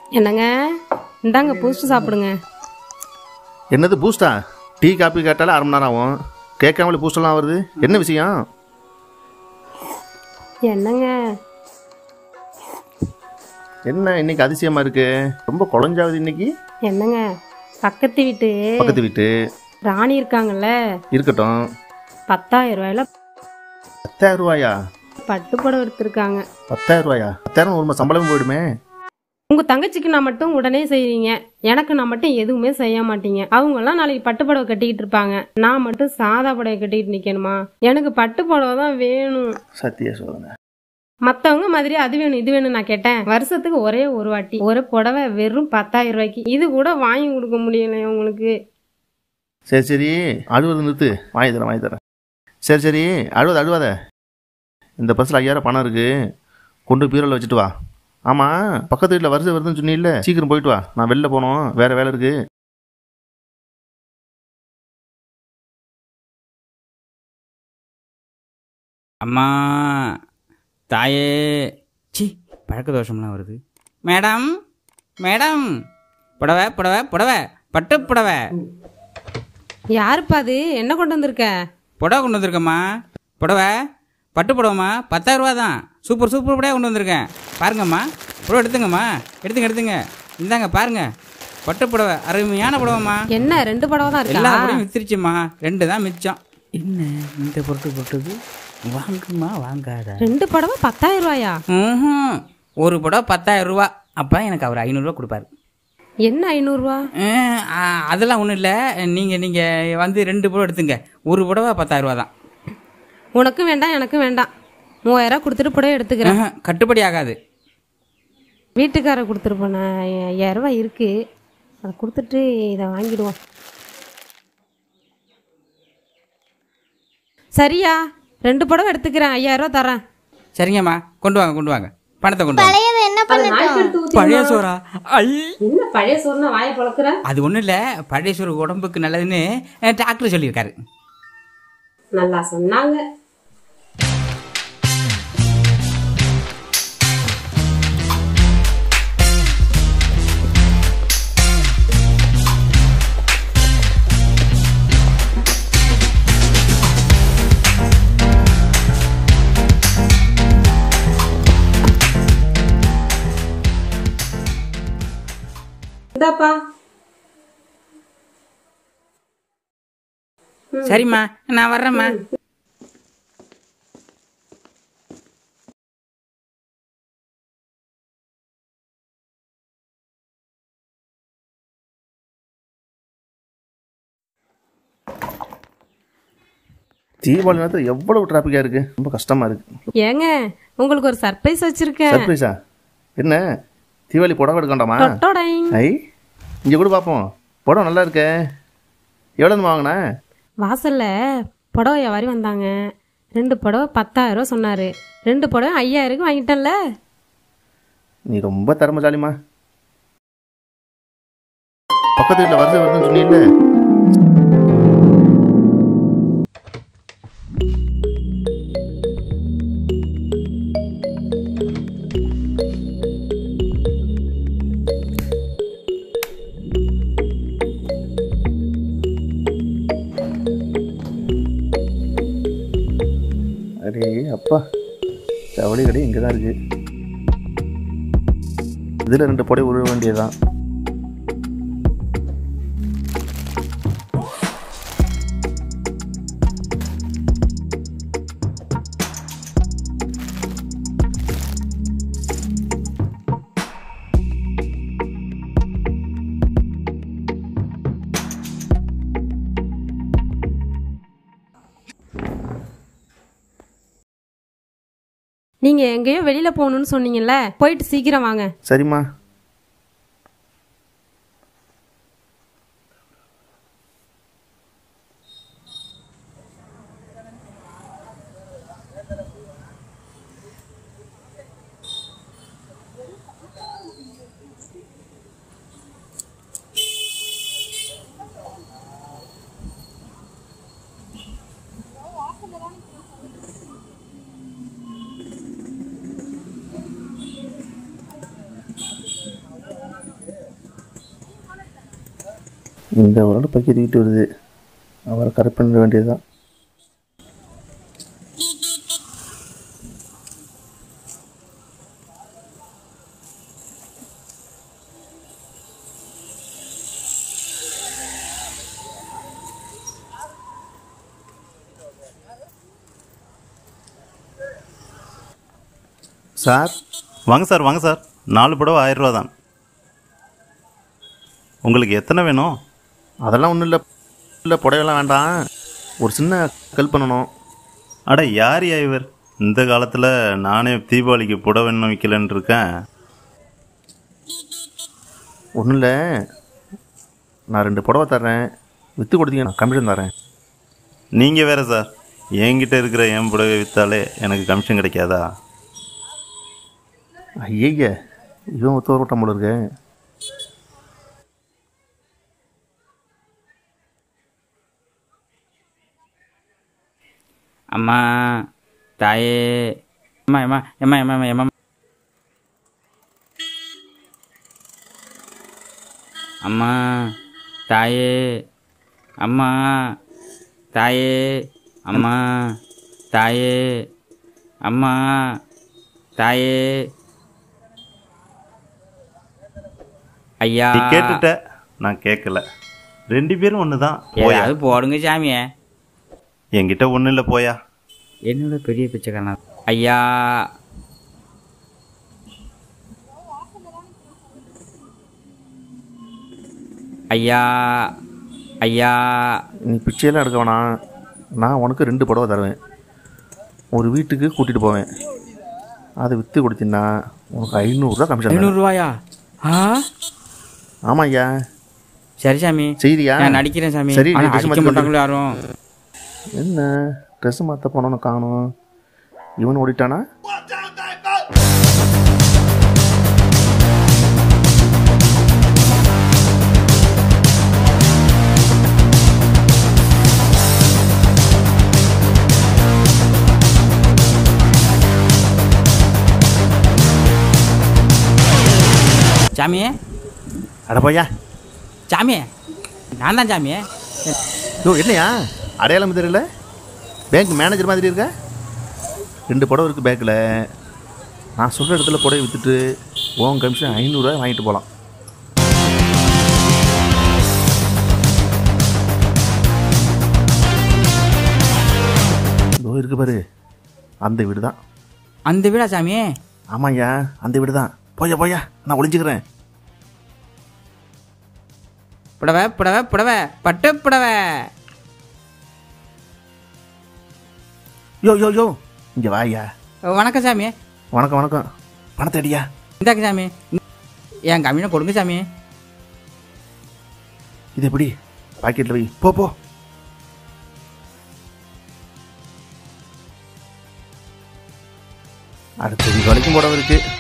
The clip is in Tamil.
என்னங்க இந்தாங்க பூஸ்ட் சாப்பிடுங்க என்னது பூஸ்டா டீ காப்பி கேட்டாலே அரை மணி நேரம் ஆகும் கேட்காமலே பூஸ்டெல்லாம் வருது என்ன விஷயம் என்னங்க என்ன இன்னைக்கு அதிசயமா இருக்கு ரொம்ப குழஞ்சாவது இன்னைக்கு என்னங்க பக்கத்து வீட்டு பக்கத்து வீட்டு ராணி இருக்காங்கல்ல இருக்கட்டும் பத்தாயிரம் ரூபாயில பத்தாயிரம் ரூபாயா பட்டு புடவை எடுத்திருக்காங்க பத்தாயிரம் ரூபாயா பத்தாயிரம் ஒரு சம்பளம் போயிடுமே உங்க தங்கச்சிக்கு நான் மட்டும் உடனே செய்றீங்க எனக்கு நான் மட்டும் எதுவுமே செய்ய மாட்டீங்க அவங்க எல்லாம் நாளைக்கு பட்டு புடவை கட்டிக்கிட்டு இருப்பாங்க நான் மட்டும் சாதா புடவை கட்டிக்கிட்டு நிக்கணுமா எனக்கு பட்டு புடவை தான் வேணும் சத்தியா சொல்லுங்க மத்தவங்க மாதிரி அது வேணும் இது வேணும் நான் கேட்டேன் வருஷத்துக்கு ஒரே ஒரு வாட்டி ஒரு புடவை வெறும் பத்தாயிரம் ரூபாய்க்கு இது கூட வாங்கி கொடுக்க முடியல உங்களுக்கு சரி சரி அழுவது நிறுத்து வாங்கி தரேன் வாங்கி தரேன் சரி சரி அழுவாத அழுவாத இந்த பஸ்ஸில் ஐயாயிரம் பணம் இருக்கு கொண்டு பீரோல வச்சுட்டு வா ஆமாம் பக்கத்து வீட்டில் வருஷம் வருதுன்னு சொன்னீல்ல சீக்கிரம் போயிட்டு வா நான் வெளில போகணும் வேற வேலை இருக்கு அம்மா தாயே சி பழக்க தோஷம்லாம் வருது மேடம் மேடம் புடவை புடவை புடவை பட்டு புடவை யாருப்பா அது என்ன கொண்டு வந்திருக்க புடவை கொண்டு வந்திருக்கம்மா புடவை பட்டு புடவைம்மா பத்தாயிரம் ரூபா தான் சூப்பர் சூப்பர் புடவை கொண்டு வந்திருக்கேன் பாருங்கம்மா புடவை எடுத்துங்கம்மா எடுத்துங்க எடுத்துங்க இந்தாங்க பாருங்க பட்டு புடவை அருமையான புடவைம்மா என்ன ரெண்டு புடவை தான் எல்லா இருக்கா புடவையும் வித்துருச்சுமா ரெண்டு தான் மிச்சம் என்ன இந்த பொருட்டு பொட்டுது வாங்குமா வாங்காத ரெண்டு புடவை பத்தாயிரம் ரூபாயா ம்ஹும். ஒரு புடவை பத்தாயிரம் ரூபா அப்போ எனக்கு அவர் ஐநூறுரூவா கொடுப்பாரு என்ன ஐநூறுரூவா அஹ், ஆ, அதெல்லாம் ஒன்றும் இல்லை நீங்கள் நீங்கள் வந்து ரெண்டு புடவை எடுத்துங்க ஒரு புடவை பத்தாயிரம் ரூபா தான் உனக்கும் வேண்டாம் எனக்கும் வேண்டாம் மூவாயிரம் ரூபா கொடுத்துட்டு புடவை எடுத்துக்கிறேன் ம்ஹும். கட்டுப்படி ஆகாது வீட்டுக்கார கொடுத்துட்டு போனேன் ஐயாயிரம் ரூபாய் இருக்கு அதை கொடுத்துட்டு இதை வாங்கிடுவோம் சரியா ரெண்டு புடவை எடுத்துக்கிறேன் ஐயாயிரம் ரூபா தரேன் சரிங்கம்மா கொண்டு வாங்க கொண்டு வாங்க பணத்தை கொண்டு வாங்க பழையது என்ன பண்ணட்டும் பழைய சோறா ஐ என்ன பழைய சோறுனா வாயை பழக்கிற அது ஒன்றும் இல்லை பழைய சோறு உடம்புக்கு நல்லதுன்னு அஹ், டாக்டர் சொல்லியிருக்காரு நல்லா சொன்னாங்க இந்தாப்பா சரிம்மா நான் வர்றேம்மா தீபாவளி நேரத்தில் எவ்வளவு டிராஃபிக்காக இருக்கு ரொம்ப கஷ்டமா இருக்கு ஏங்க உங்களுக்கு ஒரு சர்ப்ரைஸ் வச்சிருக்கேன் சர்ப்ரைஸா என்ன தீபாவளி புடவை எடுக்கண்டாமா டொட்டோடைங். ஐ இங்கே கூட பார்ப்போம் புடவை நல்லா இருக்கே எவ்வளோ வாங்கினே வாசல்ல புடவை வியாபாரி வந்தாங்க ரெண்டு புடவை பத்தாயிரம் ரூபா சொன்னாரு ரெண்டு புடவை ஐயாயிரம் வாங்கிட்டேன்ல நீ ரொம்ப திறமசாலிமா பக்கத்து வீட்டில் வருது வருதுன்னு சொன்னீல்ல அடே அப்பா ஜவுளி கடை இங்கே தான் இருக்கு இதில் ரெண்டு புடவை உருவ வேண்டியதுதான் நீங்க எங்கேயோ வெளியில போகணும்னு சொன்னீங்கல்ல போயிட்டு சீக்கிரம் வாங்க சரிம்மா இந்த ஒரு ஆள் பக்கிட்டு வருது அவரை கரெக்ட் பண்ண வேண்டியதுதான் சார் வாங்க சார் வாங்க சார் நாலு புடவை ஆயிரம் ரூபா தான் உங்களுக்கு எத்தனை வேணும் அதெல்லாம் ஒன்றும் இல்லை இல்லை புடவைலாம் வேண்டாம் ஒரு சின்ன ஹெல்ப் பண்ணணும் அட யார் யா இவர் இந்த காலத்தில் நானே தீபாவளிக்கு புடவை இன்னும் விற்கலன்னு இருக்கேன் ஒன்றும் இல்லை நான் ரெண்டு புடவை தர்றேன் விற்று கொடுத்தீங்க நான் கமிஷன் தரேன் நீங்கள் வேற சார் என்கிட்ட இருக்கிற என் புடவை விற்றாலே எனக்கு கமிஷன் கிடைக்காதா ஐய இவன் ஒத்து வரட்டம் போல இருக்கு அம்மா தாயே அம்மா அம்மா எம்மா எம்மா எம்மா எம்மா அம்மா தாயே அம்மா தாயே அம்மா தாயே அம்மா தாயே ஐயா நீ கேட்டுட்ட நான் கேட்கல ரெண்டு பேரும் ஒன்று தான் போயா ஏதாவது போடுங்க சாமியே என்கிட்ட ஒன்றும் இல்லை போயா என்னோட பெரிய பிச்சைக்காரனா ஐயா ஐயா ஐயா நீ பிச்சையெல்லாம் எடுக்க வேணாம் நான் உனக்கு ரெண்டு புடவை தருவேன் ஒரு வீட்டுக்கு கூட்டிகிட்டு போவேன் அதை விற்று கொடுத்தீங்கன்னா உனக்கு ஐநூறுரூவா கமிஷன் தரேன். ஐநூறுரூவாயா ஆ ஆமாம் ஐயா சரி சாமி செய்தியா நான் நடிக்கிறேன் சாமி சரி ஆனா நீ dress அடிக்க மாத்திட்டு மாட்டாங்களோ யாரும் என்ன ட்ரெஸ் மாற்ற போனோன்னு காணும் இவன் ஓடிட்டானா சாமியே அட போய்யா சாமியே நான் தான் சாமியே யோ என்னையா அடையாளம் தெரியல பேங்க் மேனேஜர் மாதிரி இருக்க ரெண்டு புடவை இருக்குது பேக்கில் நான் சொல்கிற இடத்துல புடவை விற்றுட்டு உன் கமிஷன் ஐநூறுரூவா வாங்கிட்டு போகலாம் இதோ இருக்கு பாரு அந்த வீடு தான் அந்த வீடா சாமியே ஆமாய்யா அந்த வீடு தான் போய்யா போய்யா நான் ஒளிஞ்சுக்கிறேன் புடவை புடவை புடவை பட்டு புடவை யோ யோ யோ இங்கே வாய்யா வணக்கம் சாமி வணக்கம் வணக்கம் பணத்தை அடியா இந்தாங்க சாமி என் கம்மியை கொடுங்க சாமி இது எப்படி பாக்கெட்டில் வை போ போ அடுத்த தீபாவளிக்கும் புடவை இருக்கு